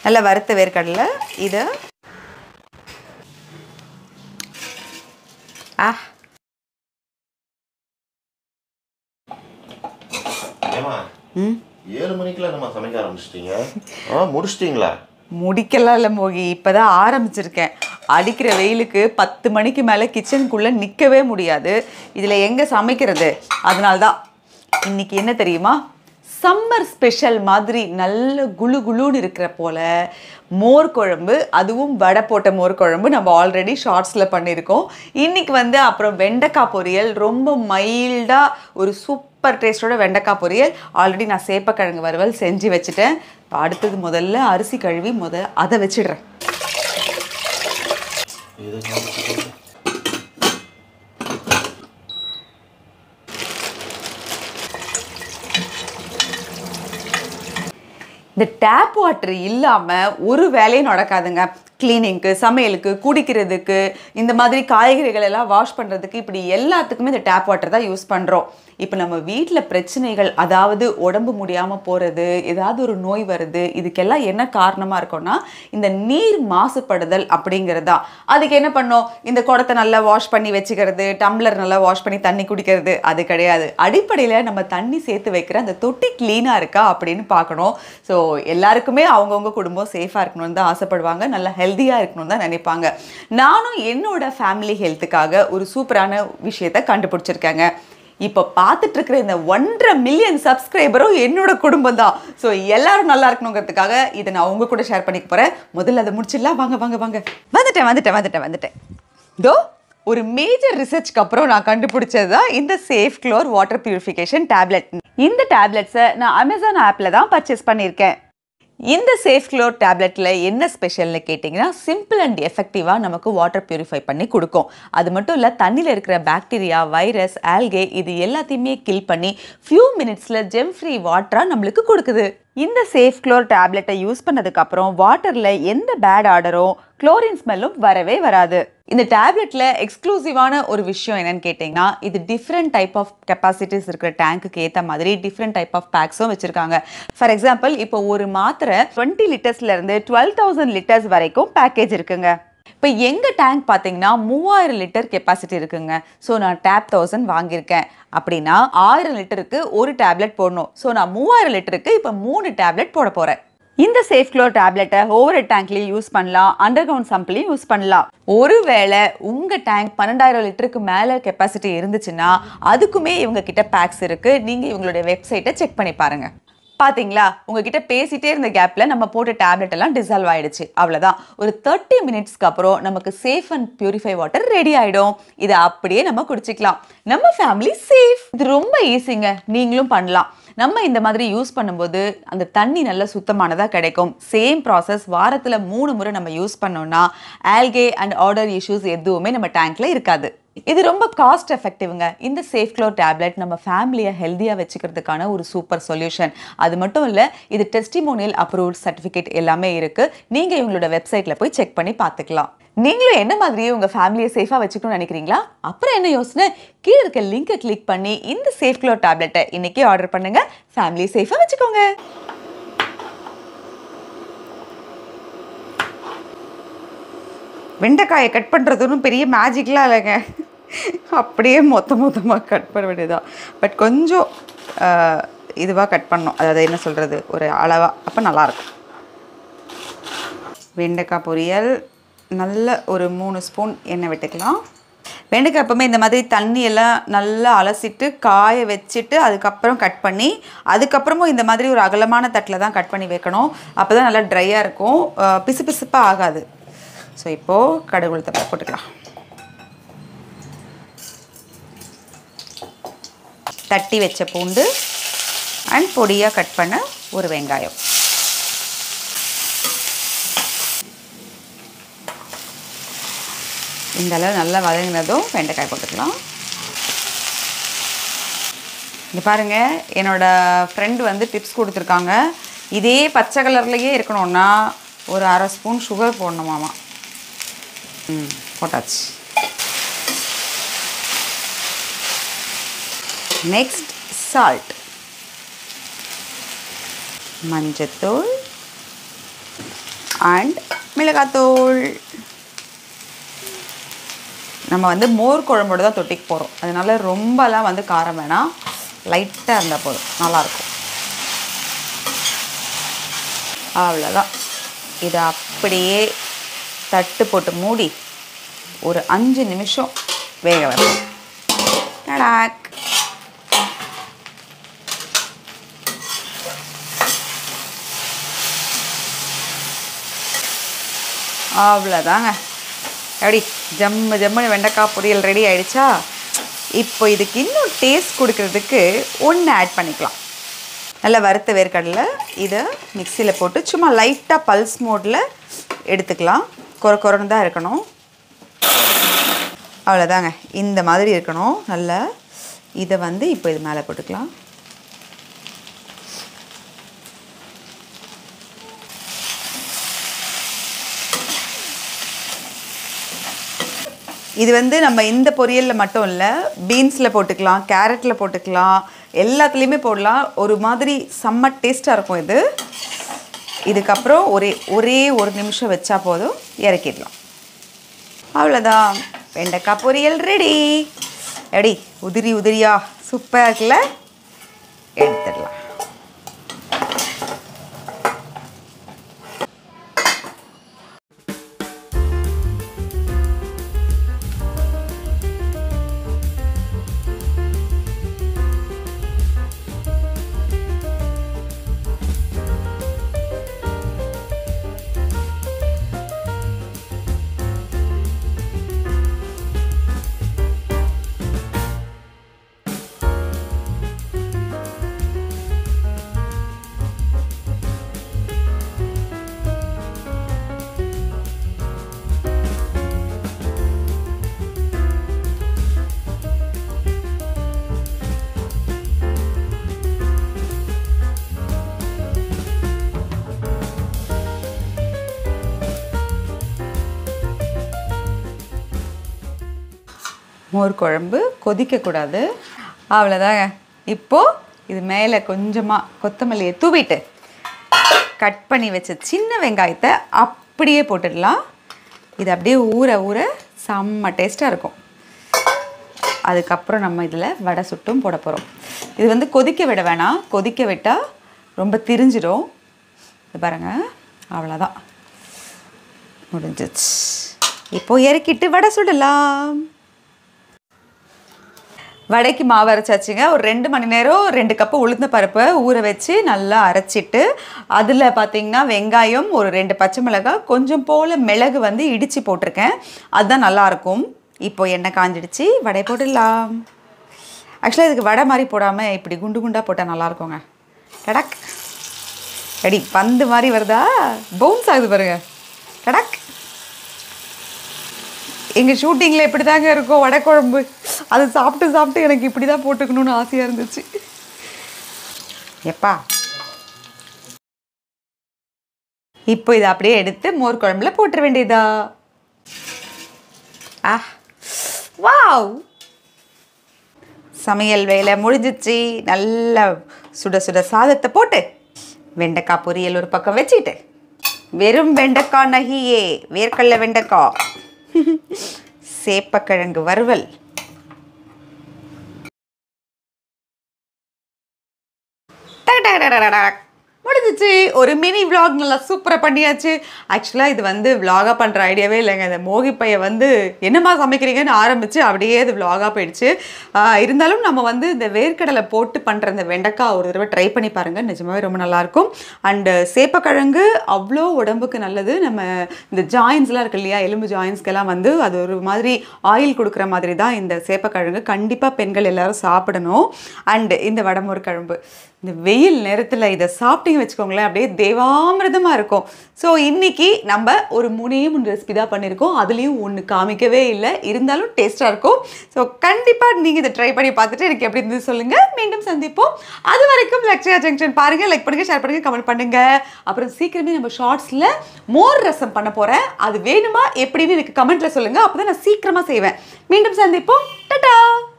நல்ல வறுத்த வேர்க்கடலை இது ஆ ஏமா ம் ஏழு மணிக்கெல்லாம் நம்ம சமைக்க ஆரம்பிச்சிட்டீங்க ஆ முடிச்சிட்டிங்களா முடிக்கலாம் இல்லை மோகி இப்போதான் ஆரம்பிச்சிருக்கேன் அடிக்கிற வெயிலுக்கு பத்து மணிக்கு மேலே கிச்சனுக்குள்ளே நிற்கவே முடியாது இதில் எங்கே சமைக்கிறது அதனால தான் இன்னைக்கு என்ன தெரியுமா சம்மர் ஸ்பெஷல் மாதிரி நல்ல குளு குளுன்னு இருக்கிற போல மோர் குழம்பு அதுவும் வடை போட்ட மோர் குழம்பு நம்ம ஆல்ரெடி ஷார்ட்ஸில் பண்ணியிருக்கோம் இன்னைக்கு வந்து அப்புறம் வெண்டைக்காய் பொரியல் ரொம்ப மைல்டாக ஒரு சூப்பர் டேஸ்டோட வெண்டைக்காய் பொரியல் ஆல்ரெடி நான் சேப்பக்கிழங்கு வறுவல் செஞ்சு வச்சுட்டேன் அடுத்தது முதல்ல அரிசி கழுவி முத அதை வச்சிடுறேன் இது காமிச்சிட்டு. இந்த டேப் வாட்டர் இல்லாமல் ஒரு வேலையும் நடக்காதுங்க க்ளீனிங்க்கு சமையலுக்கு குடிக்கிறதுக்கு இந்த மாதிரி காய்கறிகள் எல்லாம் வாஷ் பண்ணுறதுக்கு இப்படி எல்லாத்துக்குமே இந்த டேப் வாட்டர் தான் யூஸ் பண்ணுறோம் இப்போ நம்ம வீட்டில் பிரச்சனைகள் அதாவது உடம்பு முடியாமல் போகிறது ஏதாவது ஒரு நோய் வருது இதுக்கெல்லாம் என்ன காரணமாக இருக்கும்னா இந்த நீர் மாசுபடுதல் அப்படிங்கிறது தான் அதுக்கு என்ன பண்ணோம் இந்த குடத்தை நல்லா வாஷ் பண்ணி வச்சுக்கிறது டம்ளர் நல்லா வாஷ் பண்ணி தண்ணி குடிக்கிறது அது கிடையாது அடிப்படையில் நம்ம தண்ணி சேர்த்து வைக்கிற அந்த தொட்டி க்ளீனாக இருக்கா அப்படின்னு பார்க்கணும் ஸோ எல்லாருக்குமே அவங்கவுங்க குடும்பம் சேஃபாக இருக்கணும்னு தான் ஆசைப்படுவாங்க நல்லா ஹெல்த்தியாக இருக்கணும்னு தான் நினைப்பாங்க நானும் என்னோட ஃபேமிலி ஹெல்த்துக்காக ஒரு சூப்பரான விஷயத்தை கண்டுபிடிச்சிருக்கேங்க இப்போ பார்த்துட்டு இருக்கிற இந்த ஒன்றரை மில்லியன் சப்ஸ்கிரைபரும் என்னோட குடும்பம் தான் ஸோ எல்லாரும் நல்லா இருக்கணுங்கிறதுக்காக இதை நான் உங்க கூட ஷேர் பண்ணிக்க போகிறேன் முதல்ல அதை முடிச்சிடலாம் வாங்க வாங்க வாங்க வந்துட்டேன் வந்துட்டேன் வந்துட்டேன் வந்துட்டேன் தோ ஒரு மேஜர் ரிசர்ச்க்கு அப்புறம் நான் கண்டுபிடிச்சது தான் இந்த safe chlor water purification tablet இந்த டேப்லெட்ஸை நான் அமேசான் ஆப்பில் தான் பர்ச்சேஸ் பண்ணியிருக்கேன் இந்த சேஃப் க்ளோர் டேப்லெட்டில் என்ன ஸ்பெஷல்னு கேட்டிங்கன்னா சிம்பிள் அண்ட் எஃபெக்டிவாக நமக்கு வாட்டர் பியூரிஃபை பண்ணி கொடுக்கும் அது மட்டும் இல்லை தண்ணியில் இருக்கிற பாக்டீரியா வைரஸ் ஆல்கே இது எல்லாத்தையுமே கில் பண்ணி ஃபியூ மினிட்ஸில் ஜெம் ஃப்ரீ வாட்டராக நம்மளுக்கு கொடுக்குது இந்த சேஃப் க்ளோர் டேப்லெட்டை யூஸ் பண்ணதுக்கப்புறம் வாட்டரில் எந்த பேட் ஆர்டரும் குளோரின் ஸ்மெல்லும் வரவே வராது இந்த டேப்லெட்டில் எக்ஸ்க்ளூசிவான ஒரு விஷயம் என்னன்னு கேட்டிங்கன்னா இது டிஃப்ரெண்ட் டைப் ஆஃப் கெப்பாசிட்டிஸ் இருக்கிற டேங்க்குக்கு ஏற்ற மாதிரி டிஃப்ரெண்ட் டைப் ஆஃப் பேக்ஸும் வச்சுருக்காங்க ஃபார் எக்ஸாம்பிள் இப்போ ஒரு மாத்திரை டுவெண்ட்டி லிட்டர்ஸ்லேருந்து டுவெல் தௌசண்ட் லிட்டர்ஸ் வரைக்கும் பேக்கேஜ் இருக்குங்க இப்போ எங்கள் டேங்க் பார்த்தீங்கன்னா மூவாயிரம் லிட்டர் கெப்பாசிட்டி இருக்குங்க ஸோ நான் டேப் தௌசண்ட் வாங்கியிருக்கேன் அப்படின்னா ஆயிரம் லிட்டருக்கு ஒரு டேப்லெட் போடணும் ஸோ நான் மூவாயிரம் லிட்டருக்கு இப்போ மூணு டேப்லெட் போட போகிறேன் இந்த சேஃப் க்ளோர் டேப்லெட்டை ஓவர் டேங்க்லேயும் யூஸ் பண்ணலாம் அண்டர் கிரவுண்ட் சம்ப்லையும் யூஸ் பண்ணலாம் ஒருவேளை உங்கள் டேங்க் பன்னெண்டாயிரம் லிட்டருக்கு மேலே கெப்பாசிட்டி இருந்துச்சுன்னா அதுக்குமே இவங்க கிட்ட பேக்ஸ் இருக்குது நீங்கள் இவங்களுடைய வெப்சைட்டை செக் பண்ணி பாருங்க பாத்தீங்களா உங்ககிட்ட பேசிட்டே இருந்த கேப்ல நம்ம போட்ட டேப்லெட் எல்லாம் டிசால்வ் ஆயிடுச்சு அவ்வளவுதான் ஒரு தேர்ட்டி மினிட்ஸ்க்கு அப்புறம் நமக்கு safe and purify water ready ஆயிடும் இதை அப்படியே நம்ம குடிச்சிக்கலாம் நம்ம ஃபேமிலி சேஃப் இது ரொம்ப ஈஸிங்க நீங்களும் பண்ணலாம் நம்ம இந்த மாதிரி யூஸ் பண்ணும்போது அந்த தண்ணி நல்ல சுத்தமானதாக கிடைக்கும் சேம் ப்ராசஸ் வாரத்தில் மூணு முறை நம்ம யூஸ் பண்ணோம்னா ஆல்கே அண்ட் ஆர்டர் இஷ்யூஸ் எதுவுமே நம்ம டேங்க்ல இருக்காது இது ரொம்ப காஸ்ட் எஃபெக்டிவ்ங்க இந்த சேஃப் க்ளோர் டேப்லெட் நம்ம ஃபேமிலியை ஹெல்த்தியாக வச்சுக்கிறதுக்கான ஒரு சூப்பர் சொல்யூஷன் அது மட்டும் இல்லை இது டெஸ்டிமோனியல் அப்ரூவ்ட் சர்டிஃபிகேட் எல்லாமே இருக்குது நீங்கள் இவங்களோட வெப்சைட்டில் போய் செக் பண்ணி பார்த்துக்கலாம் நீங்களும் என்ன மாதிரியே உங்கள் ஃபேமிலியை சேஃபாக வச்சுக்கணும்னு நினைக்கிறீங்களா அப்புறம் என்ன யோசனை கீழே இருக்க லிங்கை கிளிக் பண்ணி இந்த சேஃப் க்ளோர் டேப்லெட்டை இன்னைக்கே ஆர்டர் பண்ணுங்க ஃபேமிலியை சேஃபாக வச்சுக்கோங்க வெண்டைக்காயை கட் பண்ணுறதுன்னு பெரிய மேஜிக்லாம் இல்லைங்க அப்படியே மொத்த மொத்தமாக கட் பண்ண வேண்டியதுதான் பட் கொஞ்சம் இதுவாக கட் பண்ணணும் அதாவது என்ன சொல்கிறது ஒரு அளவாக அப்போ நல்லாயிருக்கும் வெண்டைக்காய் பொரியல் நல்ல ஒரு மூணு ஸ்பூன் எண்ணெய் விட்டுக்கலாம் வெண்டைக்காய் எப்பவுமே இந்த மாதிரி தண்ணியெல்லாம் நல்லா அலசிட்டு காய வச்சுட்டு அதுக்கப்புறம் கட் பண்ணி அதுக்கப்புறமும் இந்த மாதிரி ஒரு அகலமான தட்டில் தான் கட் பண்ணி வைக்கணும் அப்போ தான் நல்லா ட்ரையாக இருக்கும் அஹ் பிசு பிசுப்பாக ஆகாது ஸோ இப்போது கடுகு உளுத்தப்பருப்பு போட்டுக்கலாம் தட்டி வச்ச பூண்டு அண்ட் பொடியாக கட் பண்ண ஒரு வெங்காயம் இந்த அளவு நல்லா வதங்கினதும் வெண்டைக்காய் போட்டுக்கலாம் இங்கே பாருங்க என்னோட ஃப்ரெண்டு வந்து டிப்ஸ் கொடுத்துருக்காங்க இதே பச்சை கலர்லேயே இருக்கணும்னா ஒரு அரை ஸ்பூன் சுகர் போடணுமாமா ம் போட்டாச்சு நெக்ஸ்ட் சால்ட் மஞ்சத்தூள் அண்ட் மிளகாத்தூள் நம்ம வந்து மோர் குழம்போட தான் தொட்டிக்கு போகிறோம் அதனால ரொம்பலாம் வந்து காரம் வேணாம் லைட்டாக இருந்தால் போதும் நல்லாயிருக்கும் அவ்வளோதான் இதை அப்படியே தட்டு போட்டு மூடி ஒரு அஞ்சு நிமிஷம் வேக வைப்போம் டடாக் அவ்வளோதாங்க எப்படி ஜம்மு ஜம்முன்னு வெண்டைக்காய் பொரியல் ரெடி ஆயிடுச்சா இப்போ இதுக்கு இன்னும் டேஸ்ட் கொடுக்கறதுக்கு ஒன்று ஆட் பண்ணிக்கலாம் நல்லா வறுத்த வேர்க்கடலை இதை மிக்சியில் போட்டு சும்மா லைட்டாக பல்ஸ் மோடில் எடுத்துக்கலாம் கொர கொரன்னு தான் இருக்கணும் அவ்வளோதாங்க இந்த மாதிரி இருக்கணும் நல்லா இதை வந்து இப்போ இது மேலே போட்டுக்கலாம் இது வந்து நம்ம இந்த பொரியலில் மட்டும் இல்லை பீன்ஸில் போட்டுக்கலாம் கேரட்டில் போட்டுக்கலாம் எல்லாத்துலேயுமே போடலாம் ஒரு மாதிரி செம்ம டேஸ்ட்டாக இருக்கும் இது இதுக்கப்புறம் ஒரே ஒரே ஒரு நிமிஷம் வச்சா போதும் இறக்கிடலாம் அவ்வளோதான் வெண்டைக்காய் பொரியல் ரெடி எப்படி உதிரி உதிரியா சூப்பராக இருக்குல்ல எடுத்துடலாம் மோர் குழம்பு கொதிக்கக்கூடாது அவ்வளோதாங்க இப்போது இது மேலே கொஞ்சமாக கொத்தமல்லியை தூவிட்டு கட் பண்ணி வச்ச சின்ன வெங்காயத்தை அப்படியே போட்டுடலாம் இது அப்படியே ஊற ஊற செம்ம டேஸ்ட்டாக இருக்கும் அதுக்கப்புறம் நம்ம இதில் வடை சுட்டும் போட போகிறோம் இது வந்து கொதிக்க விட வேணாம் கொதிக்க விட்டால் ரொம்ப திரிஞ்சிடும் இது பாருங்க அவ்வளோதான் முடிஞ்சிச்சு இப்போ இறக்கிட்டு வடை சுடலாம் வடைக்கு மாவு அரைச்சாச்சுங்க ஒரு ரெண்டு மணி நேரம் ரெண்டு கப்பு உளுந்த பருப்பை ஊற வச்சு நல்லா அரைச்சிட்டு அதில் பார்த்தீங்கன்னா வெங்காயம் ஒரு ரெண்டு பச்சை மிளகாய் கொஞ்சம் போல் மிளகு வந்து இடித்து போட்டிருக்கேன் அதுதான் நல்லாயிருக்கும் இப்போ எண்ணெய் காஞ்சிடுச்சு வடை போட்டுடலாம் ஆக்சுவலாக இதுக்கு வடை மாதிரி போடாமல் இப்படி குண்டு குண்டாக போட்டால் நல்லாயிருக்குங்க கடக் ரெடி பந்து மாதிரி வருதா பவுன்ஸ் ஆகுது பாருங்க கடக் எங்கள் ஷூட்டிங்கில் இப்படி தாங்க இருக்கும் வடை குழம்பு அது சாப்பிட்டு சாப்பிட்டு எனக்கு இப்படி தான் போட்டுக்கணும்னு ஆசையாக இருந்துச்சு எப்பா இப்போ இதை அப்படியே எடுத்து மோர் குழம்புல போட்டுற வேண்டியதா ஆ வாவ் சமையல் வேலை முடிஞ்சிச்சு நல்ல சுட சுட சாதத்தை போட்டு வெண்டைக்காய் பொரியல் ஒரு பக்கம் வச்சுக்கிட்டு வெறும் வெண்டைக்காய் நகியே வேர்க்கடலை வெண்டைக்காய் சேப்பக்கிழங்கு வறுவல் டக் டக் டக் டக் டக். முடிஞ்சிச்சு ஒரு மினி vlog நல்லா சூப்பராக பண்ணியாச்சு ஆக்சுவலாக இது வந்து vlog-ஆ பண்ணுற ஐடியாவே இல்லைங்க இந்த மோகி பைய வந்து என்னம்மா சமைக்கிறீங்கன்னு ஆரம்பித்து அப்படியே இது vlog-ஆ போயிடுச்சு ஆஹ் இருந்தாலும் நம்ம வந்து இந்த வேர்க்கடலை போட்டு பண்ணுற இந்த வெண்டைக்காய் ஒரு தடவை ட்ரை பண்ணி பாருங்கள் நிஜமாவே ரொம்ப நல்லாயிருக்கும் அண்டு சேப்பக்கிழங்கு அவ்வளோ உடம்புக்கு நல்லது நம்ம இந்த ஜாயின்ஸ்லாம் இருக்கு இல்லையா எலும்பு ஜாயின்ஸ்க்கெல்லாம் வந்து அது ஒரு மாதிரி ஆயில் கொடுக்குற மாதிரி தான் இந்த சேப்பக்கிழங்கு கண்டிப்பாக பெண்கள் எல்லாரும் சாப்பிடணும் அண்டு இந்த வடமூர் கிழம்பு இந்த வெயில் நேரத்தில் இதை சாப்பிட்டீங்க வச்சுக்கோங்களேன் அப்படியே தேவாமிரதமாக இருக்கும் ஸோ இன்னைக்கு நம்ம ஒரு மூணே மூணு ரெசிபி தான் பண்ணியிருக்கோம் அதுலேயும் ஒன்று காமிக்கவே இல்லை இருந்தாலும் டேஸ்ட்டாக இருக்கும் ஸோ கண்டிப்பாக நீங்கள் இதை ட்ரை பண்ணி பார்த்துட்டு எனக்கு எப்படி இருந்தது சொல்லுங்கள் மீண்டும் சந்திப்போம் அது வரைக்கும் லக்ஷயா ஜங்ஷன் பாருங்கள் லைக் பண்ணுங்கள் ஷேர் பண்ணுங்கள் கமெண்ட் பண்ணுங்கள் அப்புறம் சீக்கிரமே நம்ம ஷார்ட்ஸில் மோர் ரசம் பண்ண போகிறேன் அது வேணுமா எப்படின்னு எனக்கு கமெண்ட்டில் சொல்லுங்கள் அப்போ தான் நான் சீக்கிரமாக செய்வேன் மீண்டும் சந்திப்போம் டட்டா